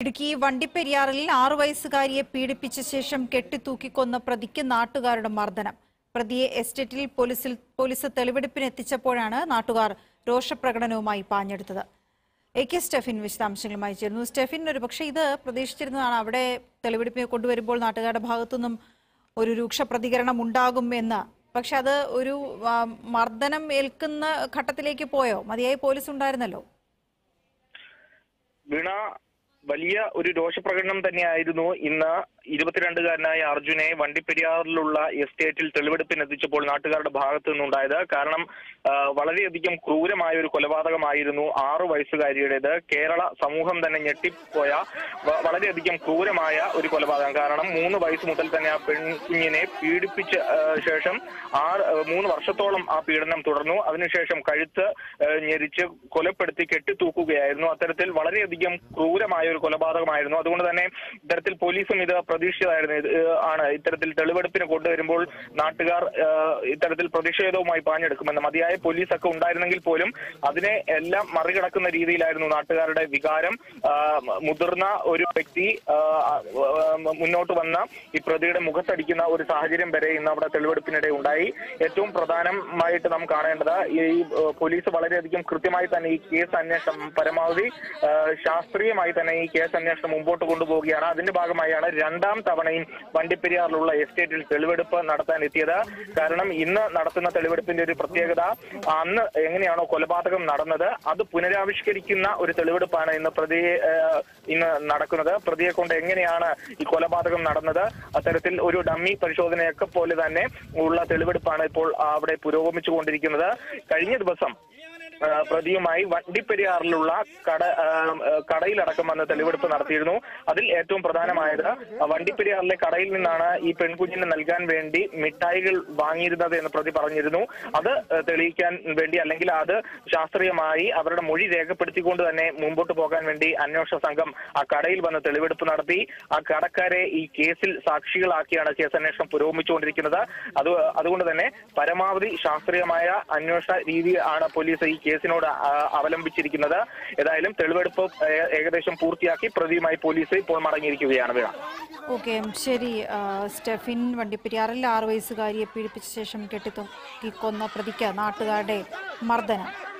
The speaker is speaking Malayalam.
ഇടുക്കി വണ്ടിപ്പെരിയാറിൽ ആറു വയസ്സുകാരിയെ പീഡിപ്പിച്ച ശേഷം കെട്ടിത്തൂക്കിക്കൊന്ന പ്രതിക്ക് നാട്ടുകാരുടെ മർദ്ദനം പ്രതിയെ എസ്റ്റേറ്റിൽ പോലീസിൽ പോലീസ് തെളിവെടുപ്പിന് എത്തിച്ചപ്പോഴാണ് നാട്ടുകാർ രോഷപ്രകടനവുമായി പാഞ്ഞെടുത്തത് എ കെ സ്റ്റെഫിൻ വിശദാംശങ്ങളുമായി ചേരുന്നു സ്റ്റെഫിൻ ഒരു പക്ഷേ ഇത് പ്രതീക്ഷിച്ചിരുന്നതാണ് അവിടെ തെളിവെടുപ്പിന് കൊണ്ടുവരുമ്പോൾ നാട്ടുകാരുടെ ഭാഗത്തുനിന്നും ഒരു രൂക്ഷ പ്രതികരണം ഉണ്ടാകും എന്ന് പക്ഷെ അത് ഒരു ആ, മർദ്ദനം ഏൽക്കുന്ന ഘട്ടത്തിലേക്ക് പോയോ മതിയായി പോലീസ് ഉണ്ടായിരുന്നല്ലോ വീണ വലിയ ഒരു രോഷപ്രകടനം തന്നെയായിരുന്നു ഇന്ന് ഇരുപത്തിരണ്ടുകാരനായ അർജുനെ വണ്ടിപ്പെരിയാറിലുള്ള എസ്റ്റേറ്റിൽ തെളിവെടുപ്പിന് എത്തിച്ചപ്പോൾ നാട്ടുകാരുടെ ഭാഗത്തു നിന്നുണ്ടായത് കാരണം ആ, വളരെയധികം ക്രൂരമായ ഒരു കൊലപാതകമായിരുന്നു ആറു വയസ്സുകാരിയുടേത് കേരള സമൂഹം തന്നെ ഞെട്ടിപ്പോയ വ- വളരെയധികം ക്രൂരമായ ഒരു കൊലപാതകം കാരണം മൂന്ന് വയസ്സ് മുതൽ തന്നെ ആ പെൺകുഞ്ഞിനെ പീഡിപ്പിച്ച ആ, ശേഷം ആറ് ആ, മൂന്ന് വർഷത്തോളം ആ പീഡനം തുടർന്നു അതിനുശേഷം കഴുത്ത് ആ, ഞെരിച്ച് കൊലപ്പെടുത്തി കെട്ടിത്തൂക്കുകയായിരുന്നു അത്തരത്തിൽ വളരെയധികം ക്രൂരമായ ഒരു കൊലപാതകമായിരുന്നു അതുകൊണ്ട് തന്നെ ഇത്തരത്തിൽ പോലീസും ഇത് പ്രതീക്ഷിച്ചതായിരുന്നു ഇത് ഏഹ് ആണ് ഇത്തരത്തിൽ തെളിവെടുപ്പിന് കൊണ്ടുവരുമ്പോൾ നാട്ടുകാർ ഏഹ് ഇത്തരത്തിൽ പ്രതിഷേധവുമായി പാഞ്ഞെടുക്കുമെന്ന് മതിയായ പോലീസൊക്കെ ഉണ്ടായിരുന്നെങ്കിൽ പോലും അതിനെ എല്ലാം മറികടക്കുന്ന രീതിയിലായിരുന്നു നാട്ടുകാരുടെ വികാരം ആഹ് മുതിർന്ന ഒരു വ്യക്തി ആഹ് മുന്നോട്ട് വന്ന ഈ പ്രതിയുടെ മുഖത്തടിക്കുന്ന ഒരു സാഹചര്യം വരെ ഇന്ന് അവിടെ തെളിവെടുപ്പിനിടെ ഉണ്ടായി ഏറ്റവും പ്രധാനമായിട്ട് നാം കാണേണ്ടത് ഈ ഏഹ് പോലീസ് വളരെയധികം കൃത്യമായി തന്നെ ഈ കേസ് അന്വേഷണം പരമാവധി ഏഹ് ശാസ്ത്രീയമായി തന്നെ ഈ കേസ് അന്വേഷണം മുമ്പോട്ട് കൊണ്ടുപോവുകയാണ് അതിന്റെ ഭാഗമായാണ് രണ്ടാം തവണയും വണ്ടിപ്പെരിയാറിലുള്ള എസ്റ്റേറ്റിൽ തെളിവെടുപ്പ് നടത്താൻ എത്തിയത് കാരണം ഇന്ന് നടത്തുന്ന തെളിവെടുപ്പിന്റെ ഒരു പ്രത്യേകത അന്ന് എങ്ങനെയാണോ കൊലപാതകം നടന്നത് അത് പുനരാവിഷ്കരിക്കുന്ന ഒരു തെളിവെടുപ്പാണ് ഇന്ന് പ്രതിയെ ഏഹ്, ഇന്ന് നടക്കുന്നത് പ്രതിയെ കൊണ്ട് എങ്ങനെയാണ് ഈ കൊലപാതകം നടന്നത് അത്തരത്തിൽ ഒരു ഡമ്മി പരിശോധനയൊക്കെ പോലെ തന്നെ ഉള്ള തെളിവെടുപ്പാണ് ഇപ്പോൾ അവിടെ പുരോഗമിച്ചുകൊണ്ടിരിക്കുന്നത് കഴിഞ്ഞ ദിവസം ആ, പ്രതിയുമായി വണ്ടിപ്പെരിയാറിലുള്ള കട ആ, ആ, കടയിലടക്കം വന്ന് തെളിവെടുപ്പ് നടത്തിയിരുന്നു അതിൽ ഏറ്റവും പ്രധാനമായത് വണ്ടിപ്പെരിയാറിലെ കടയിൽ നിന്നാണ് ഈ പെൺകുഞ്ഞിന് നൽകാൻ വേണ്ടി മിഠായികൾ വാങ്ങിയിരുന്നത് എന്ന് പ്രതി പറഞ്ഞിരുന്നു അത് ആ, തെളിയിക്കാൻ വേണ്ടി അല്ലെങ്കിൽ അത് ശാസ്ത്രീയമായി അവരുടെ മൊഴി രേഖപ്പെടുത്തിക്കൊണ്ട് തന്നെ മുമ്പോട്ട് പോകാൻ വേണ്ടി അന്വേഷണ സംഘം ആ കടയിൽ വന്ന് തെളിവെടുപ്പ് നടത്തി ആ കടക്കാരെ ഈ കേസിൽ സാക്ഷികളാക്കിയാണ് കേസ് അന്വേഷണം പുരോഗമിച്ചുകൊണ്ടിരിക്കുന്നത് അത് അതുകൊണ്ട് തന്നെ പരമാവധി ശാസ്ത്രീയമായ അന്വേഷണ രീതി ആണ് പോലീസ് ഈ കേസിനോട് ആ, അവലംബിച്ചിരിക്കുന്നത് ഏതായാലും തെളിവെടുപ്പ് ഏ- ഏകദേശം പൂർത്തിയാക്കി പ്രതിയുമായി പോലീസ് ഇപ്പോൾ മടങ്ങിയിരിക്കുകയാണ് വീണ ഓക്കെ ശരി ആ, സ്റ്റെഫിൻ വണ്ടിപ്പെരിയാറിൽ ആറു വയസ്സുകാരിയെ പീഡിപ്പിച്ച ശേഷം കെട്ടിത്തൂക്കി കൊന്ന പ്രതിക്ക് നാട്ടുകാരുടെ മർദ്ദനം